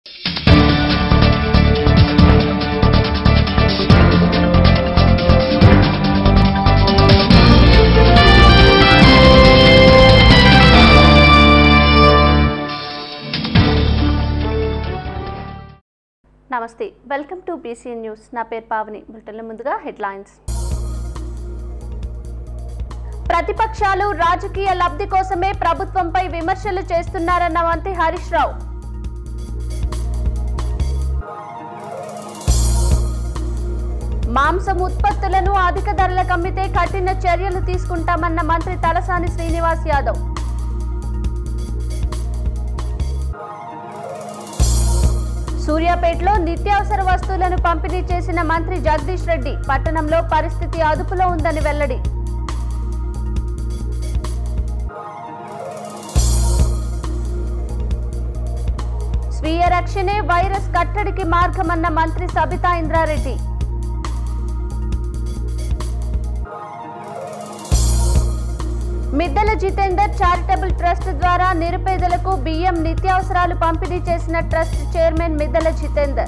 నమస్తే welcome to BCN news నా పేరు పావని బులెటిన్ల ముందుగా హెడ్లైన్స్ ప్రతిపక్షాలు రాజకీయ లబ్ధి కోసమే ప్రభుత్వంపై విమర్శలు చేస్తున్నారన్న మంత్రి హరీష్ రావు మాంసం ఉత్పత్తులను అధిక ధరలకు అమ్మితే కఠిన చర్యలు తీసుకుంటామన్న మంత్రి తలసాని శ్రీనివాస్ యాదవ్ సూర్యాపేటలో నిత్యావసర వస్తువులను పంపిణీ చేసిన మంత్రి జగదీష్ రెడ్డి పట్టణంలో పరిస్థితి అదుపులో ఉందని వెల్లడి స్వీయ రక్షణే వైరస్ కట్టడికి మార్గమన్న మంత్రి సబితా ఇంద్రారెడ్డి మిద్దల జితేందర్ చారిటబుల్ ట్రస్ట్ ద్వారా నిరుపేదలకు బియ్యం నిత్యావసరాలు పంపిణీ చేసిన ట్రస్ట్ చైర్మన్ మిద్దల జితేందర్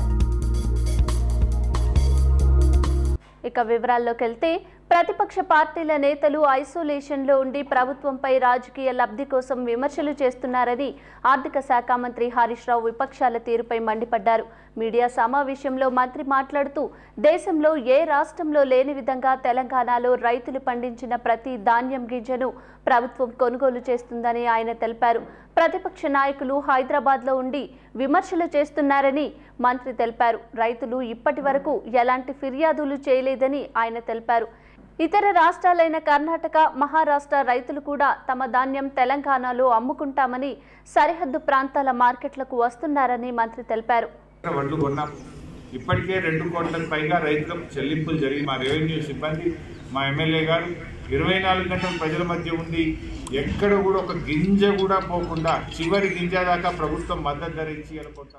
ఇక వివరాల్లోకి వెళ్తే ప్రతిపక్ష పార్టీల నేతలు ఐసోలేషన్లో ఉండి ప్రభుత్వంపై రాజకీయ లబ్ధి కోసం విమర్శలు చేస్తున్నారని ఆర్థిక శాఖ మంత్రి హరీష్ రావు విపక్షాల తీరుపై మండిపడ్డారు మీడియా సమావేశంలో మంత్రి మాట్లాడుతూ దేశంలో ఏ రాష్ట్రంలో లేని విధంగా తెలంగాణలో రైతులు పండించిన ప్రతి ధాన్యం గింజను ప్రభుత్వం కొనుగోలు చేస్తుందని ఆయన తెలిపారు ప్రతిపక్ష నాయకులు హైదరాబాద్లో ఉండి విమర్శలు చేస్తున్నారని మంత్రి తెలిపారు రైతులు ఇప్పటి వరకు ఎలాంటి ఫిర్యాదులు చేయలేదని ఆయన తెలిపారు ఇతర రాష్ట్రాలైన కర్ణాటక మహారాష్ట్ర రైతులు కూడా తమ ధాన్యం తెలంగాణలో అమ్ముకుంటామని సరిహద్దు ప్రాంతాల మార్కెట్లకు వస్తున్నారని మంత్రి తెలిపారు వడ్లు కొన్నాం ఇప్పటికే రెండు కోట్లకు పైగా రైతులకు చెల్లింపులు జరిగి మా రెవెన్యూ సిబ్బంది మా ఎమ్మెల్యే గారు ఇరవై నాలుగు గంటలు ప్రజల మధ్య ఉండి ఎక్కడ కూడా ఒక గింజ కూడా పోకుండా చివరి గింజ దాకా ప్రభుత్వం మద్దతు ధర ఇచ్చి అనుకుంటాం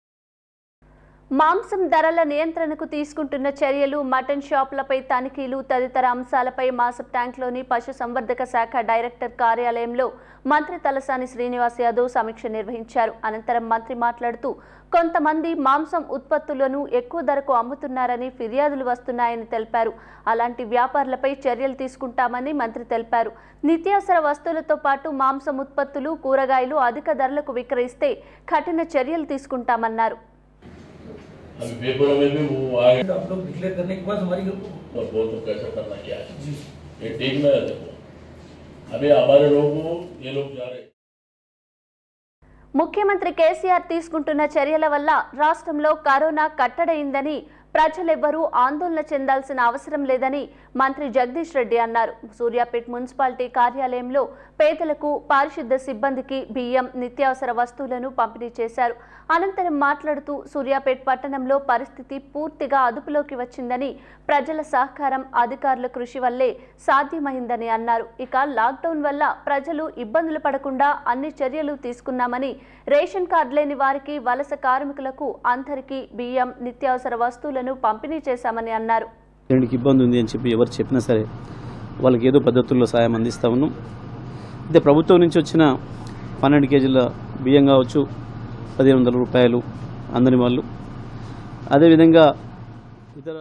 మాంసం ధరల నియంత్రణకు తీసుకుంటున్న చర్యలు మటన్ షాపులపై తనిఖీలు తదితర అంశాలపై మాసప్ ట్యాంక్లోని పశుసంవర్ధక శాఖ డైరెక్టర్ కార్యాలయంలో మంత్రి తలసాని శ్రీనివాస్ యాదవ్ సమీక్ష నిర్వహించారు అనంతరం మంత్రి మాట్లాడుతూ కొంతమంది మాంసం ఉత్పత్తులను ఎక్కువ ధరకు అమ్ముతున్నారని ఫిర్యాదులు వస్తున్నాయని తెలిపారు అలాంటి వ్యాపారులపై చర్యలు తీసుకుంటామని మంత్రి తెలిపారు నిత్యావసర వస్తువులతో పాటు మాంసం ఉత్పత్తులు కూరగాయలు అధిక ధరలకు విక్రయిస్తే కఠిన చర్యలు తీసుకుంటామన్నారు अभी पेपरों में भी वो आ गया आप लोग डिक्लेयर करने के बाद हमारी और वो तो कैसे करना क्या है ये ठीक में है देखो अभी हमारे लोग को ये लोग जा रहे हैं ముఖ్యమంత్రి కేసీఆర్ తీసుకుంటున్న చర్యల వల్ల రాష్ట్రంలో కరోనా కట్టడైందని ప్రజలెవ్వరూ ఆందోళన చెందాల్సిన అవసరం లేదని మంత్రి జగదీష్ రెడ్డి అన్నారు సూర్యాపేట్ మున్సిపాలిటీ కార్యాలయంలో పేదలకు పారిశుద్ధ సిబ్బందికి బియ్యం నిత్యావసర వస్తువులను పంపిణీ చేశారు అనంతరం మాట్లాడుతూ సూర్యాపేట్ పట్టణంలో పరిస్థితి పూర్తిగా అదుపులోకి వచ్చిందని ప్రజల సహకారం అధికారుల కృషి వల్లే సాధ్యమైందని అన్నారు ఇక లాక్డౌన్ వల్ల ప్రజలు ఇబ్బందులు పడకుండా అన్ని చర్యలు తీసుకున్నామని రేషన్ కార్డు లేని వారికి వలస కార్మికులకు అందరికీ బియ్యం నిత్యావసర వస్తువులను పంపిణీ చేశామని అన్నారు దీనికి ఇబ్బంది ఉంది అని చెప్పి ఎవరు చెప్పినా సరే వాళ్ళకి ఏదో పద్ధతుల్లో సాయం అందిస్తా ఉన్నాం అయితే ప్రభుత్వం నుంచి వచ్చిన పన్నెండు కేజీల బియ్యం కావచ్చు పదిహేను వందల రూపాయలు అందని వాళ్ళు అదేవిధంగా ఇతర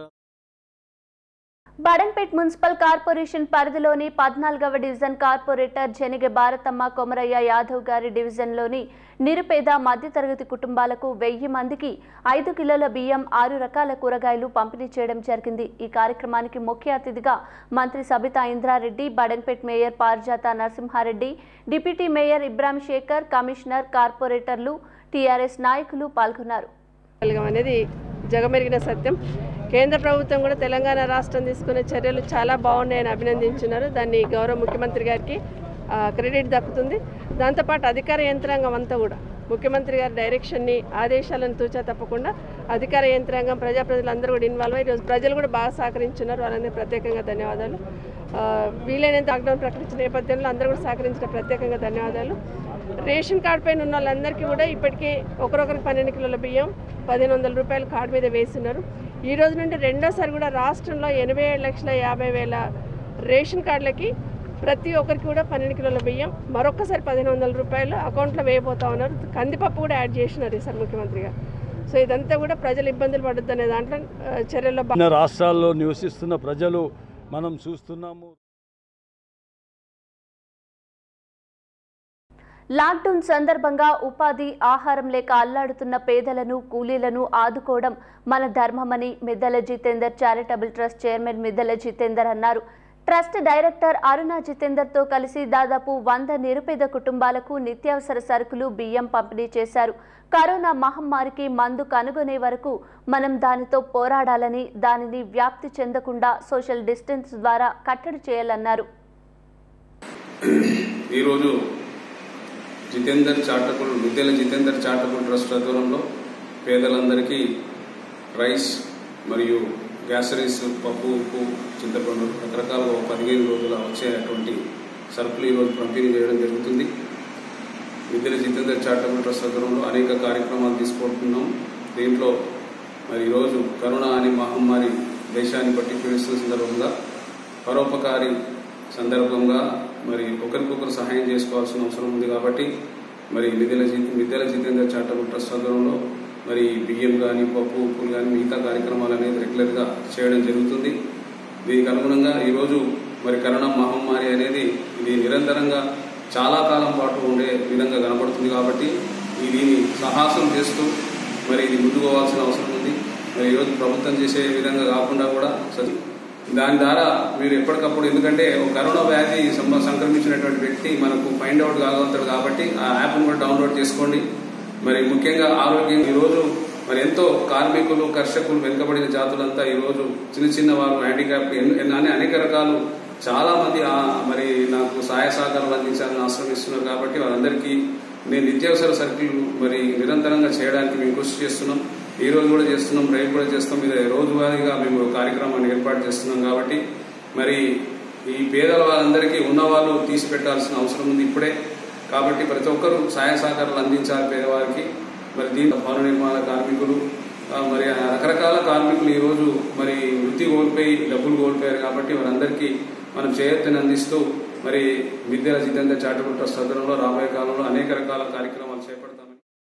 బడంపేట్ మున్సిపల్ కార్పొరేషన్ పరిధిలోని పద్నాలుగవ డివిజన్ కార్పొరేటర్ జనిగె భారతమ్మ కొమరయ్య యాదవ్ గారి డివిజన్లోని నిరుపేద మధ్యతరగతి కుటుంబాలకు వెయ్యి మందికి ఐదు కిలోల బియ్యం ఆరు రకాల కూరగాయలు పంపిణీ చేయడం జరిగింది ఈ కార్యక్రమానికి ముఖ్య అతిథిగా మంత్రి Sabitha Indra Reddy Badangpet mayor Parijatha Narasimha Reddy deputy mayor Ibrahim Sekhar commissioner కార్పొరేటర్లు టీఆర్ఎస్ నాయకులు పాల్గొన్నారు కలగం అనేది జగమెరిగిన సత్యం కేంద్ర ప్రభుత్వం కూడా తెలంగాణ రాష్ట్రం తీసుకునే చర్యలు చాలా బాగున్నాయని అభినందించున్నారు దాన్ని గౌరవ ముఖ్యమంత్రి గారికి ఆ, క్రెడిట్ దక్కుతుంది దాంతోపాటు అధికార యంత్రాంగం అంతా కూడా ముఖ్యమంత్రి గారి డైరెక్షన్ని ఆదేశాలను తూచా తప్పకుండా అధికార యంత్రాంగం ప్రజాప్రతినిధులందరూ కూడా ఇన్వాల్వ్ అయ్యి ఈరోజు ప్రజలు కూడా బాగా సహకరించున్నారు వాళ్ళందరికీ ప్రత్యేకంగా ధన్యవాదాలు ఆ, వీలైనంత లాక్డౌన్ ప్రకటించిన నేపథ్యంలో అందరూ కూడా సహకరించిన ప్రత్యేకంగా ధన్యవాదాలు రేషన్ కార్డు పైన ఉన్న వాళ్ళందరికీ కూడా ఇప్పటికే ఒకరొకరికి పన్నెండు కిలోల బియ్యం పదిహేను వందల రూపాయలు కార్డు మీద వేస్తున్నారు ఈ రోజు నుండి రెండోసారి కూడా రాష్ట్రంలో ఎనభై ఏడు లక్షల యాభై వేల రేషన్ కార్డులకి ప్రతి ఒక్కరికి కూడా పన్నెండు కిలోల బియ్యం మరొకసారి పదిహేను వందల రూపాయలు అకౌంట్లో వేయబోతా ఉన్నారు కందిపప్పు కూడా యాడ్ చేసినారు ఈసారి ముఖ్యమంత్రిగా సో ఇదంతా కూడా ప్రజలు ఇబ్బందులు పడొద్దు అనే దాంట్లో ఆ, చర్యల్లో భాగంగా విభిన్న రాష్ట్రాల్లో నివసిస్తున్న ప్రజలు మనం చూస్తున్నాము లాక్డౌన్ సందర్భంగా ఉపాధి ఆహారం లేక అల్లాడుతున్న పేదలను కూలీలను ఆదుకోవడం మన ధర్మమని మిద్దెల జితేందర్ చారిటబుల్ ట్రస్ట్ చైర్మన్ మిద్దెల జితేందర్ అన్నారు ట్రస్ట్ డైరెక్టర్ అరుణ జితేందర్తో కలిసి దాదాపు వంద నిరుపేద కుటుంబాలకు నిత్యావసర సరుకులు బియ్యం పంపిణీ చేశారు కరోనా మహమ్మారికి మందు కనుగొనే వరకు మనం దానితో పోరాడాలని దానిని వ్యాప్తి చెందకుండా సోషల్ డిస్టెన్స్ ద్వారా కట్టడి చేయాలన్నారు ఈరోజు జితేందర్ చాటకుల్ విద్యల జితేందర్ చాటకుల్ ట్రస్ట్ ఆధ్వర్యంలో పేదలందరికీ రైస్ మరియు గ్యాసరీస్ పప్పు ఉప్పు చింతపండు రకరకాలుగా ఒక పదిహేను రోజుల వచ్చేటువంటి సరుకులు ఈరోజు పంపిణీ చేయడం జరుగుతుంది విద్యల జితేందర్ చారిటబుల్ ట్రస్ట్ ఆధ్వర్యంలో అనేక కార్యక్రమాలు తీసుకుంటున్నాం దీంట్లో మరి ఈరోజు కరోనా అనే మహమ్మారి దేశాన్ని పట్టి పీడిస్తున్న సందర్భంగా పరోపకారి సందర్భంగా మరి ఒకరికొకరు సహాయం చేసుకోవాల్సిన అవసరం ఉంది కాబట్టి మరి విద్యల జి- విద్యల జితేందర్ చారిటబుల్ ట్రస్ట్ ఆధ్వర్యంలో మరి బియ్యం కానీ పప్పు ఉప్పులు కానీ మిగతా కార్యక్రమాలు అనేది రెగ్యులర్గా చేయడం జరుగుతుంది దీనికి అనుగుణంగా ఈరోజు మరి కరోనా మహమ్మారి అనేది ఇది నిరంతరంగా చాలా కాలం పాటు ఉండే విధంగా కనబడుతుంది కాబట్టి ఈ దీన్ని సాహసం చేస్తూ మరి ఇది ముందుకు పోవాల్సిన అవసరం ఉంది మరి ఈరోజు ప్రభుత్వం చేసే విధంగా కాకుండా కూడా సరి దాని ద్వారా మీరు ఎప్పటికప్పుడు ఎందుకంటే ఒక కరోనా వ్యాధి సంబ- సంక్రమించినటువంటి వ్యక్తి మనకు ఫైండ్ అవుట్ కాగలుగుతాడు కాబట్టి ఆ యాప్ను కూడా డౌన్లోడ్ చేసుకోండి మరి ముఖ్యంగా ఆరోగ్యం ఈరోజు మరి ఎంతో కార్మికులు కర్షకులు వెనుకబడిన జాతులంతా ఈరోజు చిన్న చిన్న వారు హ్యాండిక్యాప్ అని అనేక రకాలు చాలా మంది ఆ మరి నాకు సహాయ సహకారాలు అందించాలని ఆశ్రమిస్తున్నారు కాబట్టి వారందరికీ నేను నిత్యావసర సరుకులు మరి నిరంతరంగా చేయడానికి మేము కృషి చేస్తున్నాం ఈ రోజు కూడా చేస్తున్నాం రేపు కూడా చేస్తాం ఇది రోజువారీగా మేము కార్యక్రమాన్ని ఏర్పాటు చేస్తున్నాం కాబట్టి మరి ఈ పేదల వాళ్ళందరికీ ఉన్నవాళ్ళు తీసి పెట్టాల్సిన అవసరం ఉంది ఇప్పుడే కాబట్టి ప్రతి ఒక్కరూ సహాయ సహకారాలు అందించాలి పేదవారికి మరి దీంట్లో భవన నిర్మాణ కార్మికులు ఆ, మరి ఆ రకరకాల కార్మికులు ఈరోజు మరి వృత్తి కోల్పోయి డబ్బులు కోల్పోయారు కాబట్టి వారందరికీ మనం చేయొత్తని అందిస్తూ మరి విద్యల జితేంద్ర చారిటబుల్ ట్రస్ట్ ఆధ్వర్యంలో రాబోయే కాలంలో అనేక రకాల కార్యక్రమాలు చేపడతామని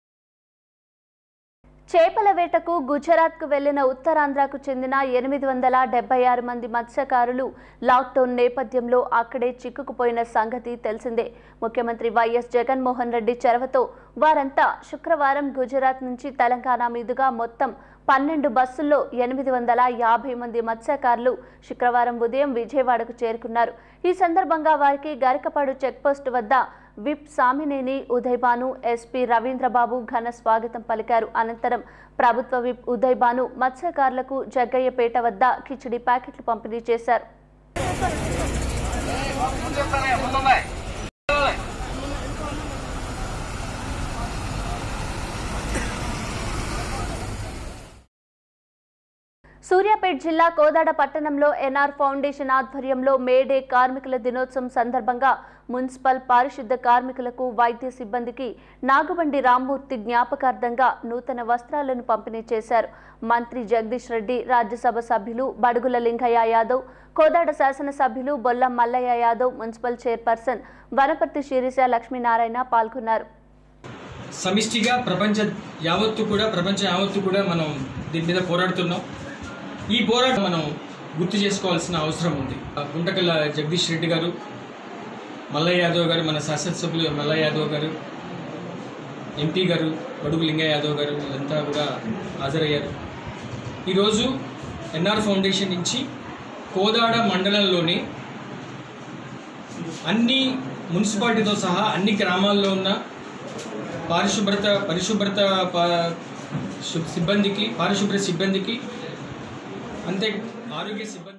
చేపల వేటకు గుజరాత్కు వెళ్లిన ఉత్తరాంధ్రకు చెందిన ఎనిమిది వందల డెబ్బై ఆరు మంది మత్స్యకారులు లాక్డౌన్ నేపథ్యంలో అక్కడే చిక్కుకుపోయిన సంగతి తెలిసిందే ముఖ్యమంత్రి వైఎస్ జగన్మోహన్ రెడ్డి చొరవతో వారంతా శుక్రవారం గుజరాత్ నుంచి తెలంగాణ మీదుగా మొత్తం పన్నెండు బస్సుల్లో ఎనిమిది వందల యాభై మంది మత్స్యకారులు శుక్రవారం ఉదయం విజయవాడకు చేరుకున్నారు ఈ సందర్భంగా వారికి గరికపాడు చెక్పోస్ట్ వద్ద విప్ సామినేని ఉదయభాను ఎస్పీ రవీంద్రబాబు ఘన స్వాగతం పలికారు అనంతరం ప్రభుత్వ విప్ ఉదయభాను మత్స్యకారులకు జగ్గయ్యపేట వద్ద కిచిడి ప్యాకెట్లు పంపిణీ చేశారు సూర్యాపేట జిల్లా కోదాడ పట్టణంలో ఎన్ఆర్ ఫౌండేషన్ ఆధ్వర్యంలో మేడే కార్మికుల దినోత్సవం సందర్భంగా మున్సిపల్ పారిశుద్ధ కార్మికులకు వైద్య సిబ్బందికి నాగబండి రామ్మూర్తి జ్ఞాపకార్థంగా నూతన వస్త్రాలను పంపిణీ చేశారు మంత్రి జగదీష్ రెడ్డి రాజ్యసభ సభ్యులు బడుగుల లింగయ్య యాదవ్ కోదాడ శాసనసభ్యులు బొల్లం మల్లయ్య యాదవ్ మున్సిపల్ చైర్పర్సన్ వనపర్తి శిరీష లక్ష్మీనారాయణ పాల్గొన్నారు సమిష్టిగా ప్రపంచ యావత్తు కూడా ప్రపంచ యావత్తు కూడా మనం దీని మీద పోరాడుతున్నాం ఈ పోరాటం మనం గుర్తు చేసుకోవాల్సిన అవసరం ఉంది ఆ గుంటకల్ల జగదీష్ రెడ్డి గారు మల్లయ్య యాదవ్ గారు మన శాసనసభ్యులు మల్లయ్య యాదవ్ గారు ఎంపీ గారు బడుగు లింగయ్య యాదవ్ గారు వీళ్ళంతా కూడా హాజరయ్యారు ఈరోజు ఎన్ఆర్ ఫౌండేషన్ నుంచి కోదాడ మండలంలోని అన్ని మున్సిపాలిటీతో సహా అన్ని గ్రామాల్లో ఉన్న పారిశుభ్రత పరిశుభ్రత ప- సు- సిబ్బందికి పారిశుభ్ర సిబ్బందికి అంతే ఆరోగ్య సిబ్బంది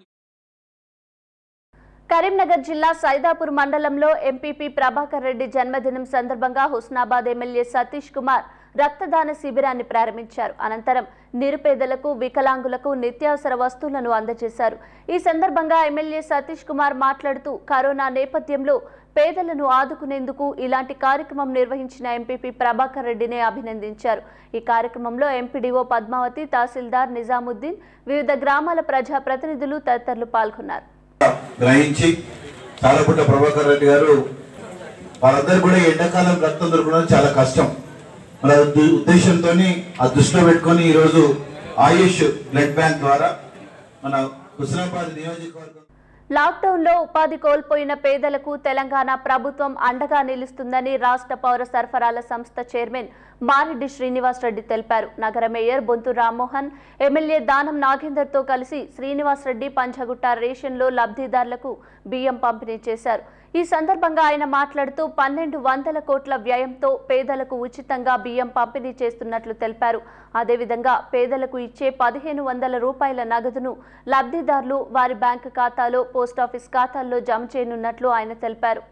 కరీంనగర్ జిల్లా సైదాపూర్ మండలంలో ఎంపీపీ ప్రభాకర్ రెడ్డి జన్మదినం సందర్భంగా హుస్నాబాద్ ఎమ్మెల్యే సతీష్ కుమార్ రక్తదాన శిబిరాన్ని ప్రారంభించారు అనంతరం నిరుపేదలకు వికలాంగులకు నిత్యావసర వస్తువులను అందజేశారు ఈ సందర్భంగా ఎమ్మెల్యే సతీష్ కుమార్ మాట్లాడుతూ కరోనా నేపథ్యంలో పేదలను ఆదుకునేందుకు ఇలాంటి కార్యక్రమం నిర్వహించిన ఎంపీపీ ప్రభాకర్ రెడ్డిని అభినందించారు ఈ కార్యక్రమంలో ఎంపీడీఓ పద్మావతి తహసీల్దార్ నిజాముద్దీన్ వివిధ గ్రామాల ప్రజాప్రతినిధులు తదితరులు పాల్గొన్నారు గ్రహించి తాళపుట్ట ప్రభాకర్ రెడ్డి గారు వాళ్ళందరూ కూడా ఈ ఎండాకాలం రక్తం దొరకడం చాలా కష్టం మన ఉద్ద- ఉద్దేశంతో ఆ దృష్టిలో పెట్టుకొని ఈరోజు ఆయుష్ బ్లడ్ బ్యాంక్ ద్వారా మన హుస్నాబాద్ నియోజకవర్గం లాక్డౌన్లో ఉపాధి కోల్పోయిన పేదలకు తెలంగాణ ప్రభుత్వం అండగా నిలుస్తుందని రాష్ట్ర పౌర సరఫరాల సంస్థ చైర్మన్ మారెడ్డి శ్రీనివాస్ రెడ్డి తెలిపారు నగర మేయర్ బొంతు రామ్మోహన్ ఎమ్మెల్యే దానం నాగేందర్తో కలిసి శ్రీనివాస్ రెడ్డి పంచగుట్ట రేషన్లో లబ్ధిదారులకు బియ్యం పంపిణీ చేశారు ఈ సందర్భంగా ఆయన మాట్లాడుతూ పన్నెండు వందల కోట్ల వ్యయంతో పేదలకు ఉచితంగా బియ్యం పంపిణీ చేస్తున్నట్లు తెలిపారు అదేవిధంగా పేదలకు ఇచ్చే పదిహేను వందల రూపాయల నగదును లబ్ధిదారులు వారి బ్యాంకు ఖాతాలో పోస్టాఫీస్ ఖాతాల్లో జమ చేయనున్నట్లు ఆయన తెలిపారు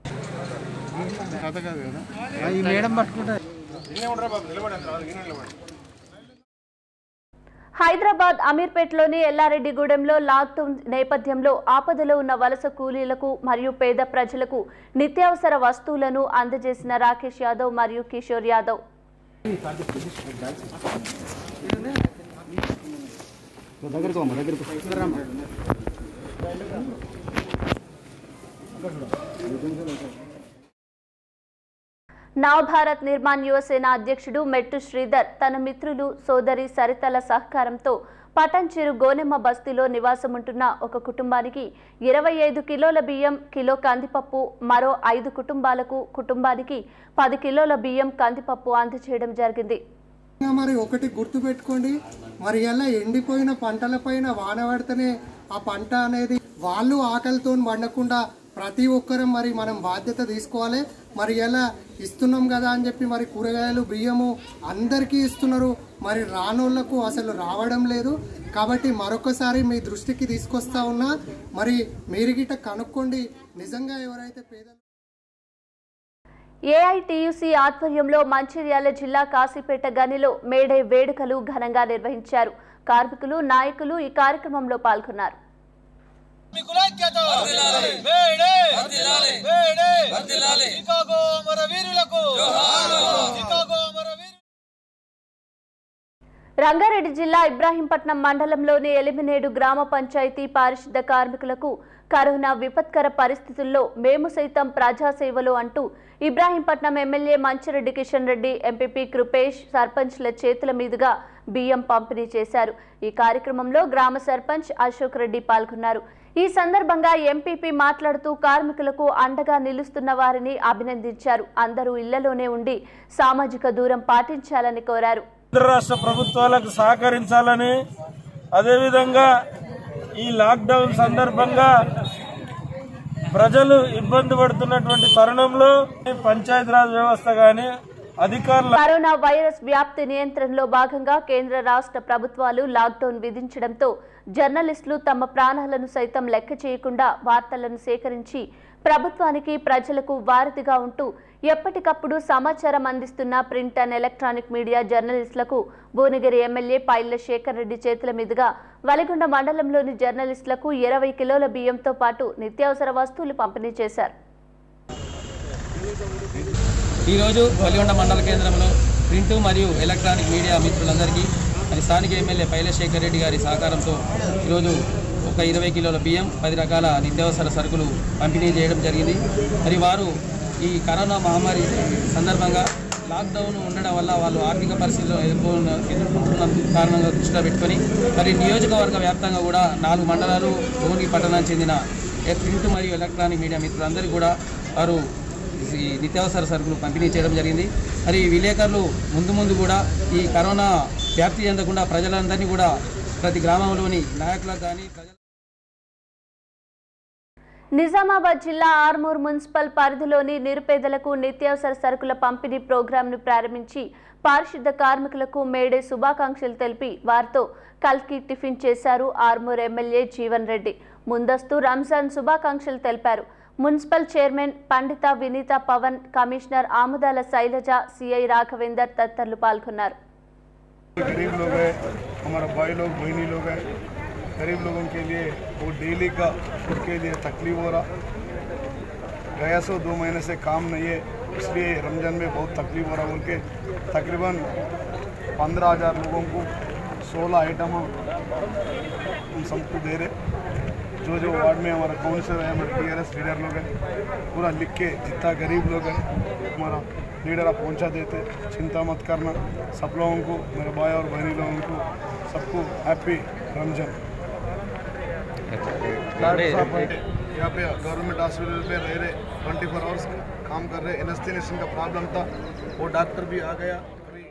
హైదరాబాద్ అమీర్పేటలోని ఎల్లారెడ్డిగూడెంలో లాక్డౌన్ నేపథ్యంలో ఆపదలో ఉన్న వలస కూలీలకు మరియు పేద ప్రజలకు నిత్యావసర వస్తువులను అందజేసిన రాకేష్ యాదవ్ మరియు కిషోర్ యాదవ్ నవభారత్ నిర్మాణ్ యువసేన అధ్యక్షుడు మెట్టు శ్రీధర్ తన మిత్రులు సోదరి సరితల సహకారంతో పటంచెరు గోనెమ్మ బస్తీలో నివాసముంటున్న ఒక కుటుంబానికి ఇరవై ఐదు కిలోల బియ్యం కిలో కందిపప్పు మరో ఐదు కుటుంబాలకు కుటుంబానికి పది కిలోల బియ్యం కందిపప్పు అందజేయడం జరిగింది మరి ఒకటి గుర్తు పెట్టుకోండి మరి ఎలా ఎండిపోయిన పంటలపైన వాన పడితేనే ఆ పంట అనేది వాళ్ళు ఆకలితో వండకుండా ప్రతి ఒక్కరం మరి మనం బాధ్యత తీసుకోవాలి మరి ఎలా ఇస్తున్నాం కదా అని చెప్పి మరి కూరగాయలు బియ్యము అందరికీ ఇస్తున్నారు మరి రానోళ్లకు అసలు రావడం లేదు కాబట్టి మరొకసారి మీ దృష్టికి తీసుకొస్తా ఉన్నా మరి మీరు గిట్ట కనుక్కోండి నిజంగా ఎవరైతే పేదలు ఏఐటియుసి ఆధ్వర్యంలో మంచిర్యాల జిల్లా కాశీపేట గనిలో మేడే వేడుకలు ఘనంగా నిర్వహించారు కార్మికులు నాయకులు ఈ కార్యక్రమంలో పాల్గొన్నారు రంగారెడ్డి జిల్లా ఇబ్రాహీంపట్నం మండలంలోని ఎలిమినేడు గ్రామ పంచాయతీ పారిశుద్ధ కార్మికులకు కరోనా విపత్కర పరిస్థితుల్లో మేము సైతం ప్రజాసేవలో అంటూ ఇబ్రాహీంపట్నం ఎమ్మెల్యే మంచిరెడ్డి కిషన్ రెడ్డి ఎంపీపీ కృపేష్ సర్పంచ్ల చేతుల మీదుగా బియ్యం పంపిణీ చేశారు ఈ కార్యక్రమంలో గ్రామ సర్పంచ్ అశోక్ రెడ్డి పాల్గొన్నారు ఈ సందర్భంగా ఎంపీపీ మాట్లాడుతూ కార్మికులకు అండగా నిలుస్తున్న వారిని అభినందించారు అందరూ ఇళ్లలోనే ఉండి సామాజిక దూరం పాటించాలని కోరారు కేంద్ర రాష్ట్ర ప్రభుత్వాలకు సహకరించాలని అదేవిధంగా ఈ లాక్డౌన్ సందర్భంగా ప్రజలు ఇబ్బంది పడుతున్నటువంటి తరుణంలో పంచాయతీరాజ్ వ్యవస్థ కానీ అధికారుల కరోనా వైరస్ వ్యాప్తి నియంత్రణలో భాగంగా కేంద్ర రాష్ట్ర ప్రభుత్వాలు లాక్డౌన్ విధించడంతో జర్నలిస్టులు తమ ప్రాణాలను సైతం లెక్క చేయకుండా వార్తలను సేకరించి ప్రభుత్వానికి ప్రజలకు వారధిగా ఉంటూ ఎప్పటికప్పుడు సమాచారం అందిస్తున్న ప్రింట్ అండ్ ఎలక్ట్రానిక్ మీడియా జర్నలిస్టులకు భువనగిరి ఎమ్మెల్యే పైళ్ల శేఖర్ రెడ్డి చేతుల మీదుగా వలిగొండ మండలంలోని జర్నలిస్టులకు ఇరవై కిలోల బియ్యంతో పాటు నిత్యావసర వస్తువులు పంపిణీ చేశారు ఈరోజు వలిగొండ మండల కేంద్రంలో ప్రింట్ మరియు ఎలక్ట్రానిక్ మీడియా మిత్రులందరికీ మరి స్థానిక ఎమ్మెల్యే పైలశేఖర్ రెడ్డి గారి సహకారంతో ఈరోజు ఒక ఇరవై కిలోల బియ్యం పది రకాల నిత్యావసర సరుకులు పంపిణీ చేయడం జరిగింది మరి వారు ఈ కరోనా మహమ్మారి సందర్భంగా లాక్డౌన్ ఉండడం వల్ల వాళ్ళు ఆర్థిక పరిస్థితుల్లో ఎదుర్కొన్న ఎదుర్కొంటున్న కారణంగా దృష్టిలో పెట్టుకొని మరి నియోజకవర్గ వ్యాప్తంగా కూడా నాలుగు మండలాలు భువనగిరి పట్టణానికి చెందిన ప్రింట్ మరియు ఎలక్ట్రానిక్ మీడియా మిత్రులందరికీ కూడా వారు ఈ నిత్యావసర సరుకులు పంపిణీ చేయడం జరిగింది మరి ఈ విలేకరులు ముందు ముందు కూడా ఈ కరోనా వ్యాప్తి చెందకుండా ప్రజలందరినీ కూడా ప్రతి గ్రామంలోని నాయకులకు కానీ ప్రజలు నిజామాబాద్ జిల్లా ఆర్మూర్ మున్సిపల్ పరిధిలోని నిరుపేదలకు నిత్యావసర సరుకుల పంపిణీ ప్రోగ్రాంను ప్రారంభించి పారిశుద్ధ కార్మికులకు మేడే శుభాకాంక్షలు తెలిపి వారితో కల్కి టిఫిన్ చేశారు ఆర్మూర్ ఎమ్మెల్యే జీవన్ రెడ్డి ముందస్తు రంజాన్ శుభాకాంక్షలు తెలిపారు municipal chairman Pandita Vineetha Pavan commissioner Amudala Sailaja CI Raghavender తదితరులు పాల్గొన్నారు गरीब लोग हैं हमारा भाई लोग बहनी लोग हैं गरीब लोगों के लिए वो डेली का फूड के लिए तकलीफ हो रहा गया सो दो महीने से काम नहीं है इसलिए रमज़ान में बहुत तकलीफ हो रहा बोल के तकरीबन पंद्रह हज़ार लोगों को सोलह आइटम हम सबको दे रहे जो जो वार्ड में हमारा काउंसिलर है हमारे टी लीडर लोग हैं पूरा लिख के जितना गरीब लोग हैं हमारा लीडर आप पहुंचा देते चिंता मत करना सब लोगों को मेरे भाई और बहनी लोगों को सबको हैप्पी रमजान डॉक्टर साहब यहाँ पे गवर्नमेंट हॉस्पिटल पे रह रहे ट्वेंटी फोर आवर्स काम कर रहे इन्वेस्टिगेशन का प्रॉब्लम था वो डॉक्टर भी आ गया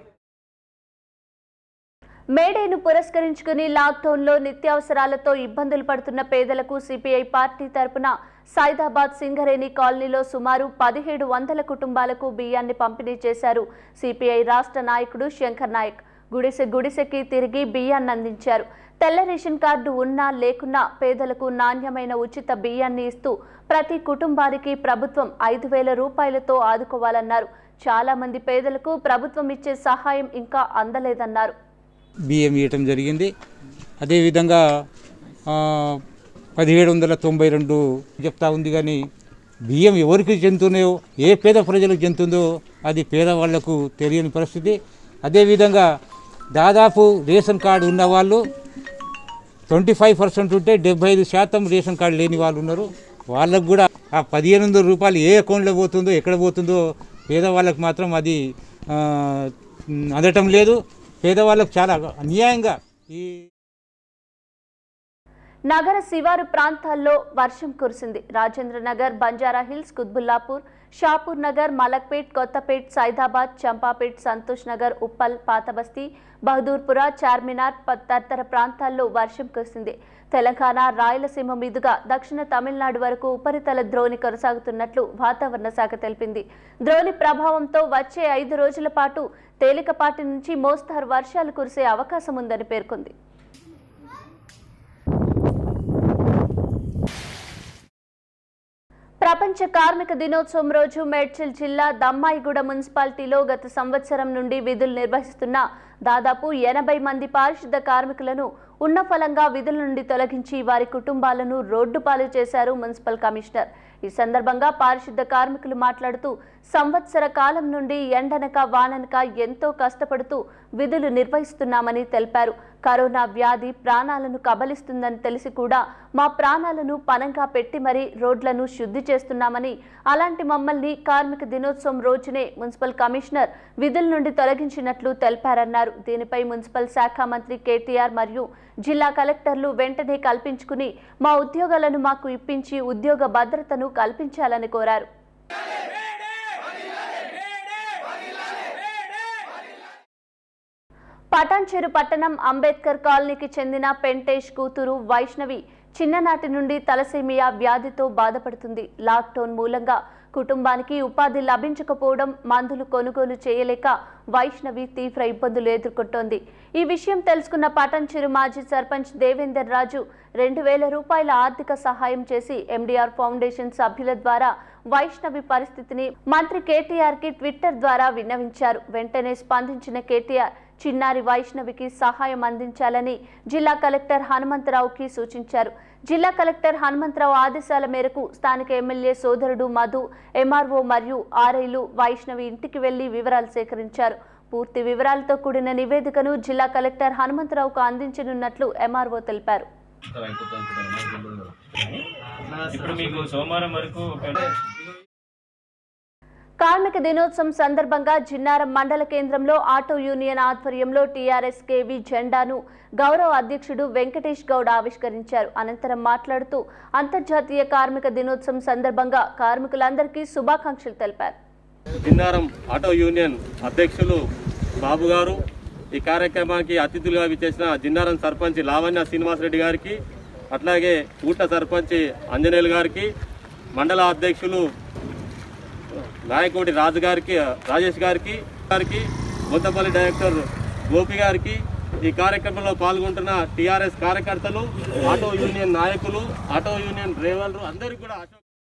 మేడేను పురస్కరించుకుని లాక్డౌన్లో నిత్యావసరాలతో ఇబ్బందులు పడుతున్న పేదలకు సిపిఐ పార్టీ తరపున సైదాబాద్ సింగరేణి కాలనీలో సుమారు పదిహేడు వందల కుటుంబాలకు బియ్యాన్ని పంపిణీ చేశారు సిపిఐ రాష్ట్ర నాయకుడు శంకర్ నాయక్ గుడిసె గుడిసెకి తిరిగి బియ్యాన్ని అందించారు తెల్ల రేషన్ కార్డు ఉన్నా లేకున్నా పేదలకు నాణ్యమైన ఉచిత బియ్యాన్ని ఇస్తూ ప్రతి కుటుంబానికి ప్రభుత్వం ఐదు వేల రూపాయలతో ఆదుకోవాలన్నారు చాలా మంది పేదలకు ప్రభుత్వం ఇచ్చే సహాయం ఇంకా అందలేదన్నారు బియ్యం ఇవ్వటం జరిగింది అదేవిధంగా ఆ, పదిహేడు వందల తొంభై రెండు చెప్తా ఉంది కానీ బియ్యం ఎవరికి చెందుతున్నాయో ఏ పేద ప్రజలకు చెందుతుందో అది పేదవాళ్లకు తెలియని పరిస్థితి అదేవిధంగా దాదాపు రేషన్ కార్డు ఉన్న వాళ్ళు ట్వంటీ ఫైవ్ పర్సెంట్ ఉంటే డెబ్బై ఐదు శాతం రేషన్ కార్డు లేని వాళ్ళు ఉన్నారు వాళ్ళకు కూడా ఆ పదిహేను వందల రూపాయలు ఏ అకౌంట్లో పోతుందో ఎక్కడ పోతుందో పేదవాళ్ళకు మాత్రం అది ఆ, అందటం లేదు పేదవాళ్ళకు చాలా అన్యాయంగా ఈ నగర శివారు ప్రాంతాల్లో వర్షం కురిసింది రాజేంద్ర నగర్ బంజారా హిల్స్ కుత్బుల్లాపూర్ షాపూర్ నగర్ మలక్పేట్ కొత్తపేట్ సైదాబాద్ చంపాపేట్ సంతోష్ నగర్ ఉప్పల్ పాతబస్తీ బహదూర్పుర చార్మినార్ ప- తదితర ప్రాంతాల్లో వర్షం కురిసింది తెలంగాణ రాయలసీమ మీదుగా దక్షిణ తమిళనాడు వరకు ఉపరితల ద్రోణి కొనసాగుతున్నట్లు వాతావరణ శాఖ తెలిపింది ద్రోణి ప్రభావంతో వచ్చే ఐదు రోజుల పాటు తేలికపాటి నుంచి మోస్తారు వర్షాలు కురిసే అవకాశం ఉందని పేర్కొంది ప్రపంచ కార్మిక దినోత్సవం రోజు మేడ్చల్ జిల్లా దమ్మాయిగూడ మున్సిపాలిటీలో గత సంవత్సరం నుండి విధులు నిర్వహిస్తున్న దాదాపు ఎనభై మంది పారిశుద్ధ కార్మికులను ఉన్న ఫలంగా విధుల నుండి తొలగించి వారి కుటుంబాలను రోడ్డు పాలు చేశారు మున్సిపల్ కమిషనర్ ఈ సందర్భంగా పారిశుద్ధ కార్మికులు మాట్లాడుతూ సంవత్సర కాలం నుండి ఎండనక వాననక ఎంతో కష్టపడుతూ విధులు నిర్వహిస్తున్నామని తెలిపారు కరోనా వ్యాధి ప్రాణాలను కబలిస్తుందని తెలిసి కూడా మా ప్రాణాలను పనంగా పెట్టి మరీ రోడ్లను శుద్ధి చేస్తున్నామని అలాంటి మమ్మల్ని కార్మిక దినోత్సవం రోజునే మున్సిపల్ కమిషనర్ విధుల నుండి తొలగించినట్లు తెలిపారన్నారు దీనిపై మున్సిపల్ శాఖ మంత్రి కేటీఆర్ మరియు జిల్లా కలెక్టర్లు వెంటనే కల్పించుకుని మా ఉద్యోగాలను మాకు ఇప్పించి ఉద్యోగ భద్రతను కల్పించాలని కోరారు పటాన్చెరు పట్టణం అంబేద్కర్ కాలనీకి చెందిన పెంటేష్ కూతురు వైష్ణవి చిన్ననాటి నుండి తలసేమియా వ్యాధితో బాధపడుతుంది లాక్డౌన్ మూలంగా కుటుంబానికి ఉపాధి లభించకపోవడం మందులు కొనుగోలు చేయలేక వైష్ణవి తీవ్ర ఇబ్బందులు ఎదుర్కొంటోంది ఈ విషయం తెలుసుకున్న పటాన్చెరు మాజీ సర్పంచ్ దేవేందర్ రాజు రెండు వేల రూపాయల ఆర్థిక సహాయం చేసి ఎండీఆర్ ఫౌండేషన్ సభ్యుల ద్వారా వైష్ణవి పరిస్థితిని మంత్రి కేటీఆర్ కి ట్విట్టర్ ద్వారా విన్నవించారు వెంటనే స్పందించిన కేటీఆర్ చిన్నారి వైష్ణవికి సహాయం అందించాలని జిల్లా కలెక్టర్ హనుమంతరావుకి సూచించారు జిల్లా కలెక్టర్ హనుమంతరావు ఆదేశాల మేరకు స్థానిక ఎమ్మెల్యే సోదరుడు మధు ఎంఆర్ఓ మరియు ఆర్ఐలు వైష్ణవి ఇంటికి వెళ్లి వివరాలు సేకరించారు పూర్తి వివరాలతో కూడిన నివేదికను జిల్లా కలెక్టర్ హనుమంతరావుకు అందించనున్నట్లు ఎంఆర్ఓ తెలిపారు ఇప్పుడు మీకు సోమవారం వరకు ఒక కార్మిక దినోత్సవం సందర్భంగా జిన్నారం మండల కేంద్రంలో ఆటో యూనియన్ ఆధ్వర్యంలో టీఆర్ఎస్ కేవీ జెండాను గౌరవ అధ్యక్షుడు వెంకటేష్ గౌడ్ ఆవిష్కరించారు అనంతరం మాట్లాడుతూ అంతర్జాతీయ కార్మిక దినోత్సవం సందర్భంగా కార్మికులందరికీ శుభాకాంక్షలు తెలిపారు జిన్నారం ఆటో యూనియన్ అధ్యక్షులు బాబు గారు ఈ కార్యక్రమానికి అతిథులుగా విచ్చేసిన జిన్నారం సర్పంచ్ లావణ్య శ్రీనివాసరెడ్డి గారికి అట్లాగే ఊట సర్పంచ్ అంజనేయులు గారికి మండల అధ్యక్షులు నాయకోటి రాజు గారికి రాజేష్ గారికి గారికి బొద్దపల్లి డైరెక్టర్ గోపి గారికి ఈ కార్యక్రమంలో పాల్గొంటున్న టీఆర్ఎస్ కార్యకర్తలు ఆటో యూనియన్ నాయకులు ఆటో యూనియన్ డ్రైవర్లు అందరికీ కూడా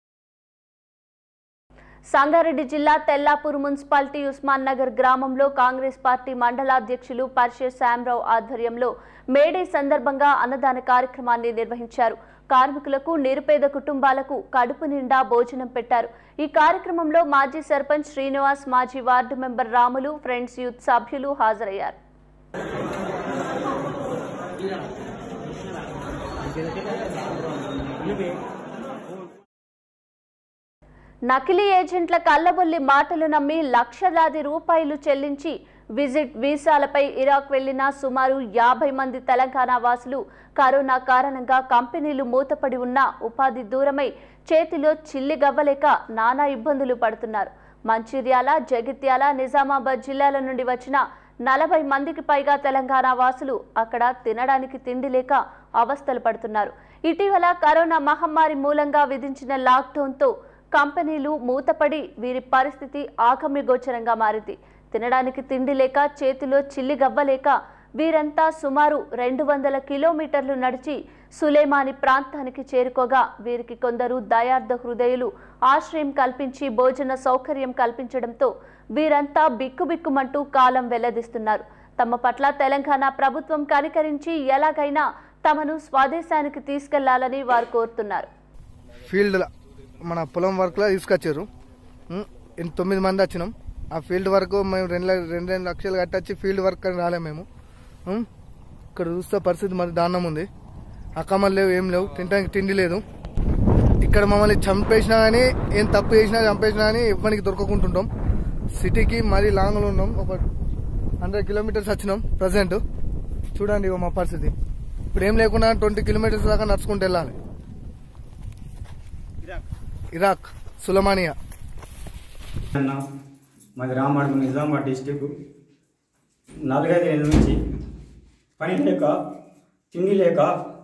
సంగారెడ్డి జిల్లా తెల్లాపూర్ మున్సిపాలిటీ ఉస్మాన్ నగర్ గ్రామంలో కాంగ్రెస్ పార్టీ మండలాధ్యక్షులు పర్షే శ్యామరావు ఆధ్వర్యంలో మేడే సందర్భంగా అన్నదాన కార్యక్రమాన్ని నిర్వహించారు కార్మికులకు నిరుపేద కుటుంబాలకు కడుపు నిండా భోజనం పెట్టారు ఈ కార్యక్రమంలో మాజీ సర్పంచ్ శ్రీనివాస్ మాజీ ward member Ramulu friends youth సభ్యులు హాజరయ్యారు నకిలీ ఏజెంట్ల కల్లబొల్లి మాటలు నమ్మి లక్షలాది రూపాయలు చెల్లించి విజిట్ వీసాలపై ఇరాక్ వెళ్లిన సుమారు యాభై మంది తెలంగాణ వాసులు కరోనా కారణంగా కంపెనీలు మూతపడి ఉన్న ఉపాధి దూరమై చేతిలో చిల్లి గవ్వలేక నానా ఇబ్బందులు పడుతున్నారు మంచిర్యాల జగిత్యాల నిజామాబాద్ జిల్లాల నుండి వచ్చిన నలభై మందికి పైగా తెలంగాణ వాసులు అక్కడ తినడానికి తిండి లేక అవస్థలు పడుతున్నారు ఇటీవల కరోనా మహమ్మారి మూలంగా విధించిన లాక్డౌన్తో కంపెనీలు మూతపడి వీరి పరిస్థితి ఆగమ్యగోచరంగా మారింది తినడానికి తిండి లేక చేతిలో చిల్లి గవ్వలేక వీరంతా సుమారు రెండు వందల కిలోమీటర్లు నడిచి సులేమాని ప్రాంతానికి చేరుకోగా వీరికి కొందరు దయార్థ హృదయులు ఆశ్రయం కల్పించి భోజన సౌకర్యం కల్పించడంతో వీరంతా బిక్కుబిక్కుమంటూ కాలం వెల్లదిస్తున్నారు తమ పట్ల తెలంగాణ ప్రభుత్వం కనికరించి ఎలాగైనా తమను స్వదేశానికి తీసుకెళ్లాలని వారు కోరుతున్నారు ఫీల్డ్ మన పొలం వర్క్లో తీసుకొచ్చారు ఉం, ఇన్ తొమ్మిది మంది వచ్చినాం ఆ ఫీల్డ్ వర్క్ మేము రెండు ల- రెండు రెండు లక్షలు కట్టొచ్చి ఫీల్డ్ వర్క్ అని రాలేము మేము ఉం, ఇక్కడ చూస్తే పరిస్థితి మరి దారుణం ఉంది అక్కమ్మలు లేవు ఏం లేవు తినడానికి తిండి లేదు ఇక్కడ మమ్మల్ని చంపేసినా కానీ ఏం తప్పు చేసినా చంపేసినా కానీ ఇవ్వడానికి దొరకకుంటుంటాం సిటీకి మరీ లాంగ్లో ఉన్నాం ఒక హండ్రెడ్ కిలోమీటర్స్ వచ్చినాం ప్రజెంట్ చూడండి ఇగో మా పరిస్థితి ఇప్పుడు ఏం లేకుండా ట్వంటీ కిలోమీటర్స్ దాకా నడుచుకుంటూ వెళ్ళాలి ఇరాక్ సులమానియా అన్న మాది రామాడు నిజామాబాద్ డిస్టిక్ నాలుగైదు ఏళ్ళ నుంచి పని లేక తిండి లేక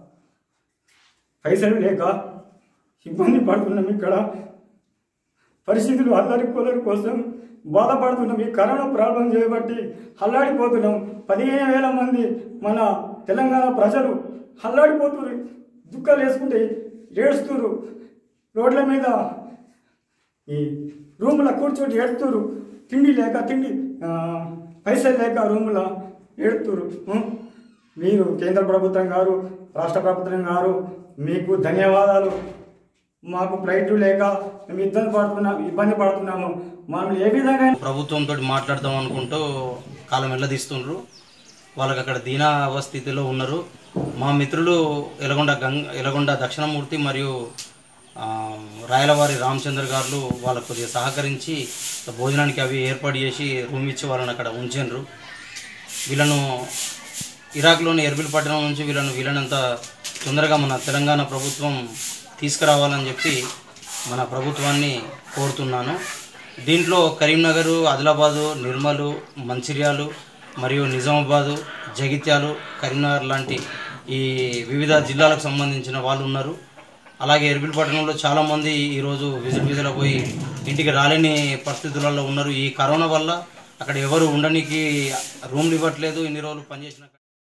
పైసలు లేక ఇబ్బంది పడుతున్నాం ఇక్కడ పరిస్థితులు అల్లరి కూలరి కోసం బాధపడుతున్నాం ఈ కరోనా ప్రాబ్లం చేయబట్టి అల్లాడిపోతున్నాం పదిహేను వేల మంది మన తెలంగాణ ప్రజలు అల్లాడిపోతున్నారు దుఃఖాలు వేసుకుంటే ఏడుస్తున్నారు రోడ్ల మీద ఈ రూముల కూర్చొని ఏడుతురు తిండి లేక తిండి ఆ, పైసలు లేక రూముల ఏడుతురు ఉం? మీరు కేంద్ర ప్రభుత్వం గారు రాష్ట్ర ప్రభుత్వం గారు మీకు ధన్యవాదాలు మాకు ఫ్లైట్లు లేక మేము ఇబ్బంది పడుతున్నాం ఇబ్బంది పడుతున్నాము మనం ఏ విధంగా ప్రభుత్వంతో మాట్లాడదాం అనుకుంటూ కాలం వెళ్ళదీస్తుండ్రు వాళ్ళకి అక్కడ దీనా అవస్థితిలో ఉన్నారు మా మిత్రులు ఎలగొండ గంగ ఎలగొండ దక్షిణమూర్తి మరియు ఆ, రాయలవారి రామచంద్ర గారు వాళ్ళకు కొద్దిగా సహకరించి భోజనానికి అవి ఏర్పాటు చేసి రూమ్ ఇచ్చి వాళ్ళని అక్కడ ఉంచారు వీళ్ళను ఇరాక్లోని ఎర్బిల్ పట్టణం నుంచి వీళ్ళను వీళ్ళనంత తొందరగా మన తెలంగాణ ప్రభుత్వం తీసుకురావాలని చెప్పి మన ప్రభుత్వాన్ని కోరుతున్నాను దీంట్లో కరీంనగరు ఆదిలాబాదు నిర్మలు మంచిర్యాలు మరియు నిజామాబాదు జగిత్యాలు కరీంనగర్ లాంటి ఈ వివిధ జిల్లాలకు సంబంధించిన వాళ్ళు ఉన్నారు అలాగే ఎర్బిల్ పట్టణంలో చాలామంది ఈరోజు విజిట్ విజిలో పోయి ఇంటికి రాలేని పరిస్థితులలో ఉన్నారు ఈ కరోనా వల్ల అక్కడ ఎవరు ఉండడానికి రూమ్లు ఇవ్వట్లేదు ఇన్ని రోజులు పనిచేసిన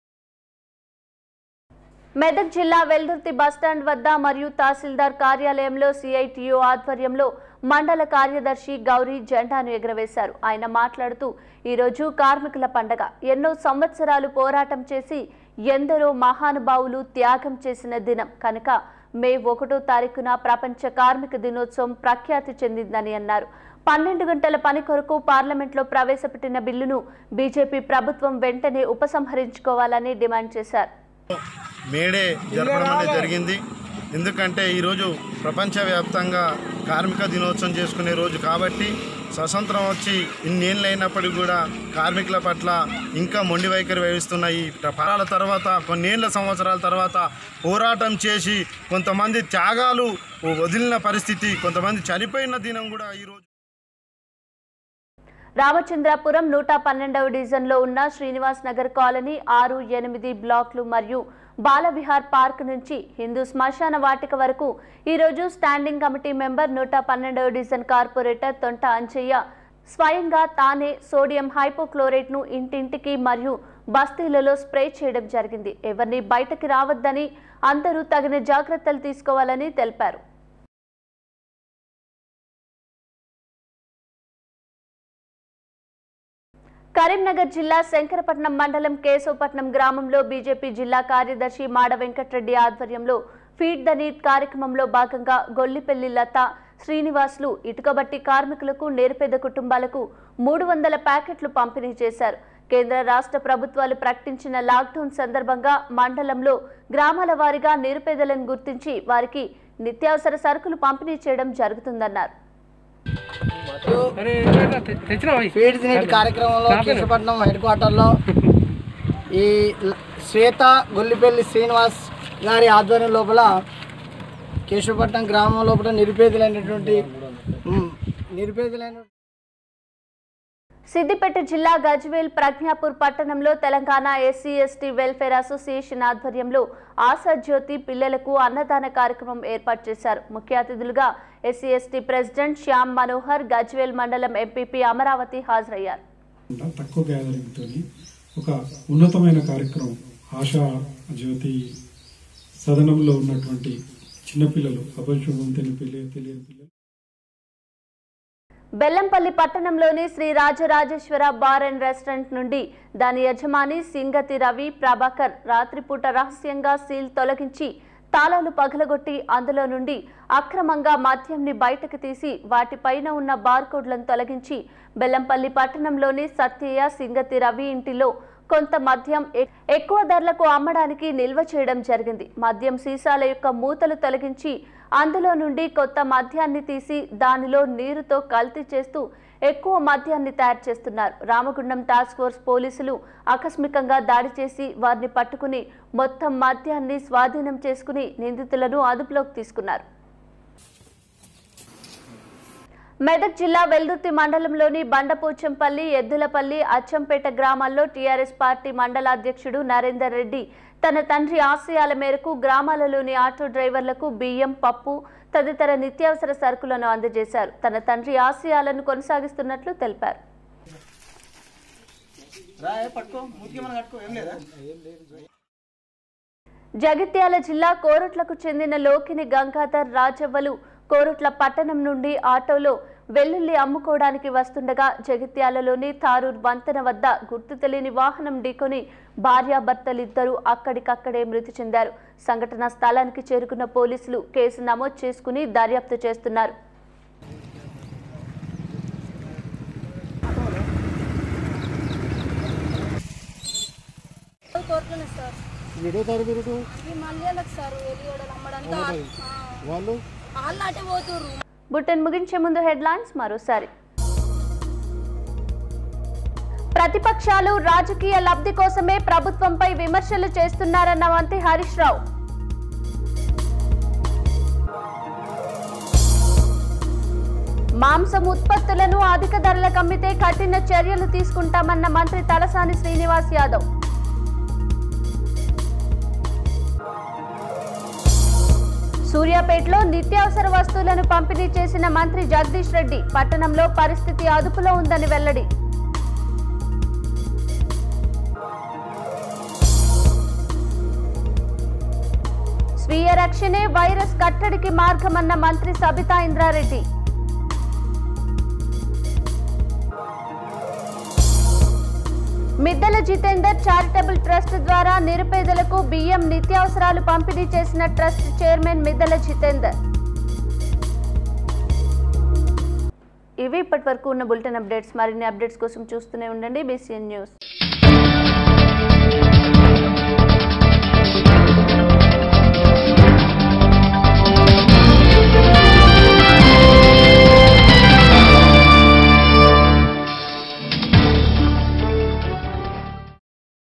మెదక్ జిల్లా వెల్దుర్తి బస్టాండ్ వద్ద మరియు తహసీల్దార్ కార్యాలయంలో సిఐటియు ఆధ్వర్యంలో మండల కార్యదర్శి గౌరీ జెండాను ఎగురవేశారు ఆయన మాట్లాడుతూ ఈరోజు కార్మికుల పండగ ఎన్నో సంవత్సరాలు పోరాటం చేసి ఎందరో మహానుభావులు త్యాగం చేసిన దినం కనుక మే ఒకటో తారీఖున ప్రపంచ కార్మిక దినోత్సవం ప్రఖ్యాతి చెందిందని అన్నారు పన్నెండు గంటల పని కొరకు పార్లమెంట్లో ప్రవేశపెట్టిన బిల్లును బీజేపీ ప్రభుత్వం వెంటనే ఉపసంహరించుకోవాలని డిమాండ్ చేశారు మేడే జరపడం అనేది జరిగింది ఎందుకంటే ఈరోజు ప్రపంచవ్యాప్తంగా కార్మిక దినోత్సవం చేసుకునే రోజు కాబట్టి స్వతంత్రం వచ్చి ఇన్నేళ్ళు అయినప్పటికీ కూడా కార్మికుల పట్ల ఇంకా మొండి వైఖరి వహిస్తున్న ఈ పరాల తర్వాత కొన్నేళ్ల సంవత్సరాల తర్వాత పోరాటం చేసి కొంతమంది త్యాగాలు వదిలిన పరిస్థితి కొంతమంది చనిపోయిన దినం కూడా ఈరోజు రామచంద్రాపురం నూట పన్నెండవ డివిజన్లో ఉన్న శ్రీనివాస్ నగర్ కాలనీ ఆరు ఎనిమిది బ్లాక్లు మరియు బాలవిహార్ పార్క్ నుంచి హిందూ శ్మశాన వాటిక వరకు ఈరోజు స్టాండింగ్ కమిటీ మెంబర్ నూట పన్నెండవ డివిజన్ కార్పొరేటర్ తొంట అంచయ్య స్వయంగా తానే సోడియం హైపోక్లోరైట్ను ఇంటింటికి మరియు బస్తీలలో స్ప్రే చేయడం జరిగింది ఎవరిని బయటకి రావద్దని అందరూ తగిన జాగ్రత్తలు తీసుకోవాలని తెలిపారు కరీంనగర్ జిల్లా శంకరపట్నం మండలం కేశవపట్నం గ్రామంలో బీజేపీ జిల్లా కార్యదర్శి మాడ వెంకటరెడ్డి ఆధ్వర్యంలో ఫీడ్ ద నీట్ కార్యక్రమంలో భాగంగా గొల్లిపెల్లి లత శ్రీనివాసులు ఇటుకబట్టి కార్మికులకు నేర్పేద కుటుంబాలకు మూడు వందల ప్యాకెట్లు పంపిణీ చేశారు కేంద్ర రాష్ట్ర ప్రభుత్వాలు ప్రకటించిన లాక్డౌన్ సందర్భంగా మండలంలో గ్రామాల వారీగా నిరుపేదలను గుర్తించి వారికి నిత్యావసర సరుకులు పంపిణీ చేయడం జరుగుతుందన్నారు ఫీడ్స్ నీటి కార్యక్రమంలో కేశపట్నం హెడ్ క్వార్టర్లో ఈ ల- శ్వేత గొల్లిపల్లి శ్రీనివాస్ గారి ఆధ్వర్యం లోపల కేశవపట్నం గ్రామం లోపల నిరుపేదలైనటువంటి మ్, నిరుపేదలైన సిద్దిపేట జిల్లా గజ్వేల్ ప్రజ్ఞాపూర్ పట్టణంలో Telangana SC ST welfare association ఆధ్వర్యంలో ఆశా జ్యోతి పిల్లలకు అన్నదాన కార్యక్రమం ఏర్పాటు చేశారు ముఖ్య అతిథులుగా SC ST president Shyam Manohar Gajwel మండలం ఎంపీపీ అమరావతి హాజరయ్యారు తక్కువ గ్యాదరింగ్తో ఒక ఉన్నతమైన కార్యక్రమం ఆశా జ్యోతి సదనంలో ఉన్నటువంటి చిన్నపిల్లలు అపరిశుభం తెలియని పిల్ల- తెలియని పిల్లలు బెల్లంపల్లి పట్టణంలోని Sri Rajarajeshwara bar and restaurant నుండి దాని యజమాని సింగతి రవి ప్రభాకర్ రాత్రిపూట రహస్యంగా సీల్ తొలగించి తాళాలు పగలగొట్టి అందులో నుండి అక్రమంగా మద్యంని బయటకు తీసి వాటిపైన ఉన్న బార్కోడ్లను తొలగించి బెల్లంపల్లి పట్టణంలోని సత్యయ్య సింగతి రవి ఇంటిలో కొంత మద్యం ఎ- ఎక్కువ ధరలకు అమ్మడానికి నిల్వ చేయడం జరిగింది మద్యం సీసాల యొక్క మూతలు తొలగించి అందులో నుండి కొత్త మద్యాన్ని తీసి దానిలో నీరుతో కల్తీ చేస్తూ ఎక్కువ మద్యాన్ని తయారు చేస్తున్నారు రామగుండం టాస్క్ ఫోర్స్ పోలీసులు ఆకస్మికంగా దాడి చేసి వారిని పట్టుకుని మొత్తం మద్యాన్ని స్వాధీనం చేసుకుని నిందితులను అదుపులోకి తీసుకున్నారు మెదక్ జిల్లా వెల్దుర్తి మండలంలోని బండపోచంపల్లి ఎద్దులపల్లి అచ్చంపేట గ్రామాల్లో టీఆర్ఎస్ పార్టీ మండల అధ్యక్షుడు నరేందర్ రెడ్డి తన తండ్రి ఆశయాల మేరకు గ్రామాలలోని ఆటో డ్రైవర్లకు బియ్యం పప్పు తదితర నిత్యావసర సరుకులను అందజేశారు తన తండ్రి ఆశయాలను కొనసాగిస్తున్నట్లు తెలిపారు జగిత్యాల జిల్లా కోరుట్లకు చెందిన లోకిని గంగాధర్ రాజవ్వలు కోరుట్ల పట్టణం నుండి ఆటోలో వెల్లుల్లి అమ్ముకోవడానికి వస్తుండగా జగిత్యాలలోని తారూర్ వంతెన వద్ద గుర్తు తెలియని వాహనం ఢీకొని భార్యాభర్తలిద్దరూ అక్కడికక్కడే మృతి చెందారు సంఘటన స్థలానికి చేరుకున్న పోలీసులు కేసు నమోదు చేసుకుని దర్యాప్తు చేస్తున్నారు కోరుకునే సార్ వీడియో తారీఖు తిరుగుతూ ఈ మల్యాలకు సార్ వెలిగడలు అమ్మడానికి అవునా? వాళ్ళు వాళ్ళు అటే పోతుర్రు బులెటిన్ ముగించే ముందు హెడ్లైన్స్ మరోసారి ప్రతిపక్షాలు రాజకీయ లబ్ధి కోసమే ప్రభుత్వంపై విమర్శలు చేస్తున్నారన్న మంత్రి హరీష్ రావు మాంసం ఉత్పత్తులను అధిక ధరలకు అమ్మితే కఠిన చర్యలు తీసుకుంటామన్న మంత్రి తలసాని శ్రీనివాస్ యాదవ్ సూర్యాపేటలో నిత్యావసర వస్తువులను పంపిణీ చేసిన మంత్రి జగదీష్ రెడ్డి పట్టణంలో పరిస్థితి అదుపులో ఉందని వెల్లడి స్వీయ రక్షణే వైరస్ కట్టడికి మార్గమన్న మంత్రి సబితా ఇంద్రారెడ్డి మిద్దల జితేందర్ చారిటబుల్ ట్రస్ట్ ద్వారా నిరుపేదలకు బియ్యం నిత్యావసరాలు పంపిణీ చేసిన ట్రస్ట్ చైర్మన్ మిద్దల జితేందర్ ఇవి ఇప్పటి వరకు ఉన్న బులెటిన్ అప్డేట్స్ మరిన్ని అప్డేట్స్ కోసం చూస్తూనే ఉండండి బీసీఎన్ న్యూస్